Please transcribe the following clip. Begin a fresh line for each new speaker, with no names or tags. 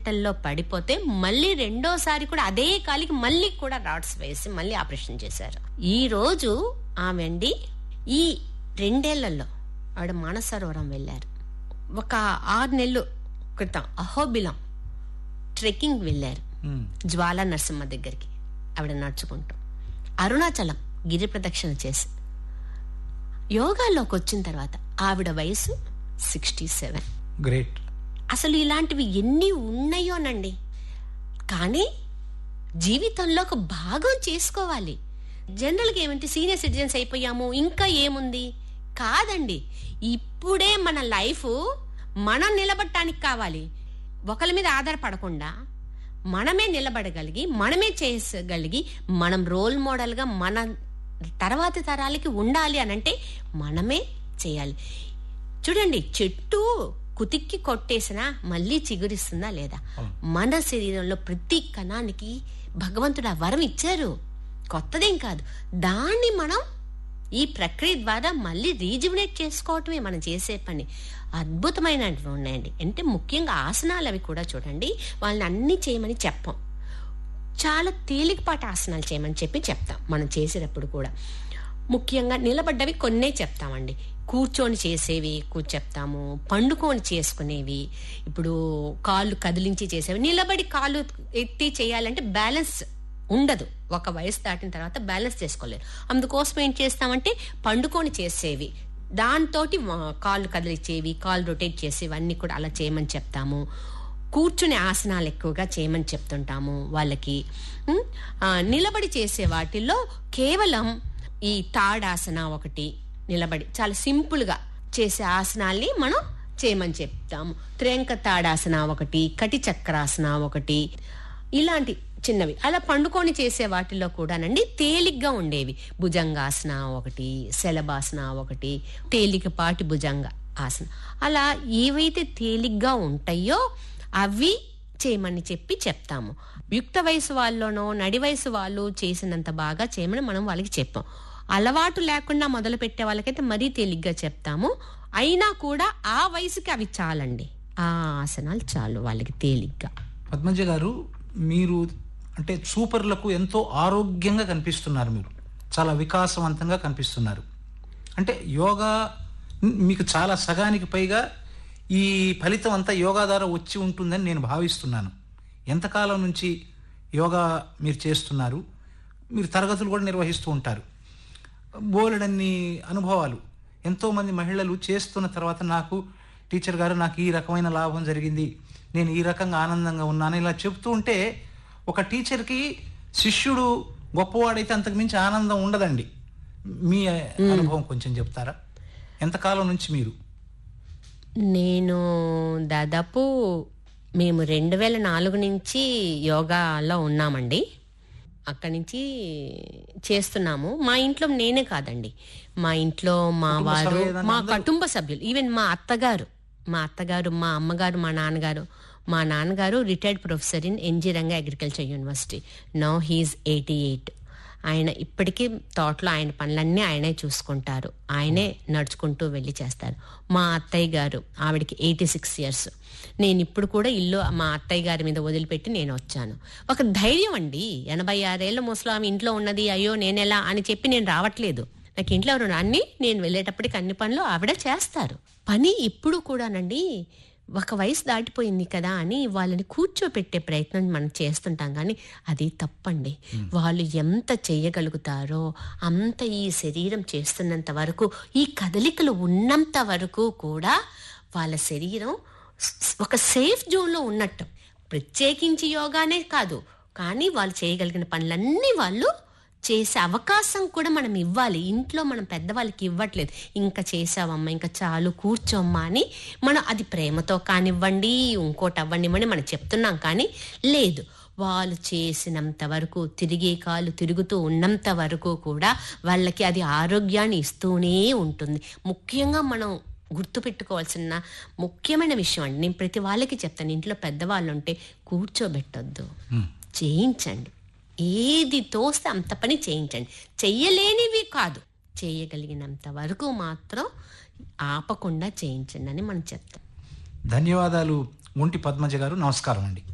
హాస్పిటల్లో పడిపోతే మళ్ళీ రెండోసారి కూడా అదే కాలికి మళ్ళీ కూడా రాడ్స్ వేసి మళ్ళీ ఆపరేషన్ చేశారు ఈ రోజు ఆమె అండి ఈ రెండేళ్లలో ఆవిడ మానసరోవరం వెళ్ళారు ఒక ఆరు నెలలు క్రితం అహోబిలం ట్రెక్కింగ్ వెళ్ళారు
ఉమ్,
జ్వాలా నరసింహ దగ్గరికి ఆవిడ నడుచుకుంటూ అరుణాచలం గిరి ప్రదక్షిణ చేసి యోగాలోకి వచ్చిన తర్వాత ఆవిడ వయసు సిక్స్టీ సెవెన్
గ్రేట్
అసలు ఇలాంటివి ఎన్ని ఉన్నాయోనండి కానీ జీవితంలో ఒక భాగం చేసుకోవాలి జనరల్గా ఏమంటే సీనియర్ సిటిజన్స్ అయిపోయాము ఇంకా ఏముంది కాదండి ఇప్పుడే మన లైఫ్ మనం నిలబడటానికి కావాలి ఒకరి మీద ఆధారపడకుండా మనమే నిలబడగలిగి మనమే చేయగలిగి మనం రోల్ మోడల్గా మన తర్వాతి తరాలకి ఉండాలి అని అంటే మనమే చేయాలి చూడండి చెట్టు కుతిక్కి కొట్టేసినా మళ్ళీ చిగురిస్తుందా లేదా మన శరీరంలో ప్రతి కణానికి భగవంతుడు ఆ వరం ఇచ్చారు కొత్తదేం కాదు దాన్ని మనం ఈ ప్రక్రియ ద్వారా మళ్ళీ రీజువినేట్ చేసుకోవటమే మనం చేసే పని అద్భుతమైనవి ఉన్నాయండి అంటే ముఖ్యంగా ఆసనాలు అవి కూడా చూడండి వాళ్ళని అన్ని చేయమని చెప్పం చాలా తేలికపాటి ఆసనాలు చేయమని చెప్పి చెప్తాం మనం చేసేటప్పుడు కూడా ముఖ్యంగా నిలబడ్డవి కొన్నే చెప్తామండి కూర్చొని చేసేవి ఎక్కువ చెప్తాము పండుకొని చేసుకునేవి ఇప్పుడు కాళ్ళు కదిలించి చేసేవి నిలబడి కాళ్ళు ఎత్తి చేయాలంటే బ్యాలెన్స్ ఉండదు ఒక వయసు దాటిన తర్వాత బ్యాలెన్స్ చేసుకోలేరు అందుకోసం ఏం చేస్తామంటే పండుకొని చేసేవి దాంతోటి వ- కాళ్ళు కదిలించేవి కాళ్ళు రొటేట్ చేసేవి అన్ని కూడా అలా చేయమని చెప్తాము కూర్చునే ఆసనాలు ఎక్కువగా చేయమని చెప్తుంటాము వాళ్ళకి ఉం? ఆ, నిలబడి చేసే వాటిల్లో కేవలం ఈ తాడాసన ఒకటి నిలబడి చాలా సింపుల్ గా చేసే ఆసనాల్ని మనం చేయమని చెప్తాము త్రేంక తాడాసన ఒకటి కటి చక్రాసన ఒకటి ఇలాంటి చిన్నవి అలా పండుకొని చేసే వాటిల్లో కూడానండి తేలిగ్గా ఉండేవి భుజంగాసన ఒకటి శలభాసన ఒకటి తేలికపాటి భుజంగ ఆసన అలా ఏవైతే తేలిగ్గా ఉంటాయో అవి చేయమని చెప్పి చెప్తాము యుక్త వయసు వాళ్ళలోనో నడి వయసు వాళ్ళు చేసినంత బాగా చేయమని మనం వాళ్ళకి చెప్పాం అలవాటు లేకుండా మొదలు పెట్టే వాళ్ళకైతే మరీ తేలిగ్గా చెప్తాము అయినా కూడా ఆ వయసుకి అవి చాలండి ఆ ఆసనాలు చాలు వాళ్ళకి తేలిగ్గా
పద్మజ గారు మీరు అంటే సూపర్లకు ఎంతో ఆరోగ్యంగా కనిపిస్తున్నారు మీరు చాలా వికాసవంతంగా కనిపిస్తున్నారు అంటే యోగా మీకు చాలా సగానికి పైగా ఈ ఫలితం అంతా యోగా ద్వారా వచ్చి ఉంటుందని నేను భావిస్తున్నాను ఎంతకాలం నుంచి యోగా మీరు చేస్తున్నారు మీరు తరగతులు కూడా నిర్వహిస్తూ ఉంటారు బోలెడన్ని అనుభవాలు ఎంతోమంది మహిళలు చేస్తున్న తర్వాత నాకు టీచర్ గారు నాకు ఈ రకమైన లాభం జరిగింది నేను ఈ రకంగా ఆనందంగా ఉన్నాను ఇలా చెప్తూ ఉంటే ఒక టీచర్కి శిష్యుడు గొప్పవాడైతే అంతకు మించి ఆనందం ఉండదండి మీ అనుభవం కొంచెం చెప్తారా ఎంతకాలం నుంచి మీరు
నేను దాదాపు మేము రెండు వేల నాలుగు నుంచి యోగాలో ఉన్నామండి అక్కడి నుంచి చేస్తున్నాము మా ఇంట్లో నేనే కాదండి మా ఇంట్లో మా వారు
సభ్యులు
మా కుటుంబ సభ్యులు ఈవెన్ మా అత్తగారు మా అత్తగారు మా అమ్మగారు మా నాన్నగారు మా నాన్నగారు retired professor in NG Ranga agriculture university now he's eighty eight ఆయన ఇప్పటికీ తోటలో ఆయన పనులన్నీ ఆయనే చూసుకుంటారు ఆయనే నడుచుకుంటూ వెళ్ళి చేస్తారు మా అత్తయ్య గారు ఆవిడకి ఎయిటీ సిక్స్ ఇయర్స్ నేను ఇప్పుడు కూడా ఇల్లు మా అత్తయ్య గారి మీద వదిలిపెట్టి నేను వచ్చాను ఒక ధైర్యం అండి ఎనభై ఆరేళ్ల ముసలామి ఇంట్లో ఉన్నది అయ్యో నేనెలా అని చెప్పి నేను రావట్లేదు నాకు ఇంట్లో ఎవరు అన్ని నేను వెళ్ళేటప్పటికి అన్ని పనులు ఆవిడ చేస్తారు పని ఇప్పుడు కూడానండి ఒక వయసు దాటిపోయింది కదా అని వాళ్ళని కూర్చోపెట్టే ప్రయత్నం మనం చేస్తుంటాం కానీ అది తప్పండి వాళ్ళు ఎంత చేయగలుగుతారో అంత ఈ శరీరం చేస్తున్నంత వరకు ఈ కదలికలు ఉన్నంత వరకు కూడా వాళ్ళ శరీరం స్- ఒక సేఫ్ జోన్లో ఉన్నట్టు ప్రత్యేకించి యోగానే కాదు కానీ వాళ్ళు చేయగలిగిన పనులన్నీ వాళ్ళు చేసే అవకాశం కూడా మనం ఇవ్వాలి ఇంట్లో మనం పెద్దవాళ్ళకి ఇవ్వట్లేదు ఇంకా చేసావమ్మా ఇంకా చాలు కూర్చోమ్మా అని మనం అది ప్రేమతో కానివ్వండి ఇంకోటి అవ్వనివ్వండి మనం చెప్తున్నాం కానీ లేదు వాళ్ళు చేసినంత వరకు తిరిగే కాలు తిరుగుతూ ఉన్నంత వరకు కూడా వాళ్ళకి అది ఆరోగ్యాన్ని ఇస్తూనే ఉంటుంది ముఖ్యంగా మనం గుర్తుపెట్టుకోవాల్సిన ముఖ్యమైన విషయం అండి నేను ప్రతి వాళ్ళకి చెప్తాను ఇంట్లో పెద్దవాళ్ళు ఉంటే కూర్చోబెట్టొద్దు చేయించండి ఏది తోస్తే అంత పని చేయించండి చెయ్యలేనివి కాదు చేయగలిగినంత వరకు మాత్రం ఆపకుండా చేయించండి అని మనం చెప్తాం
ధన్యవాదాలు ఒంటి పద్మజ గారు నమస్కారం అండి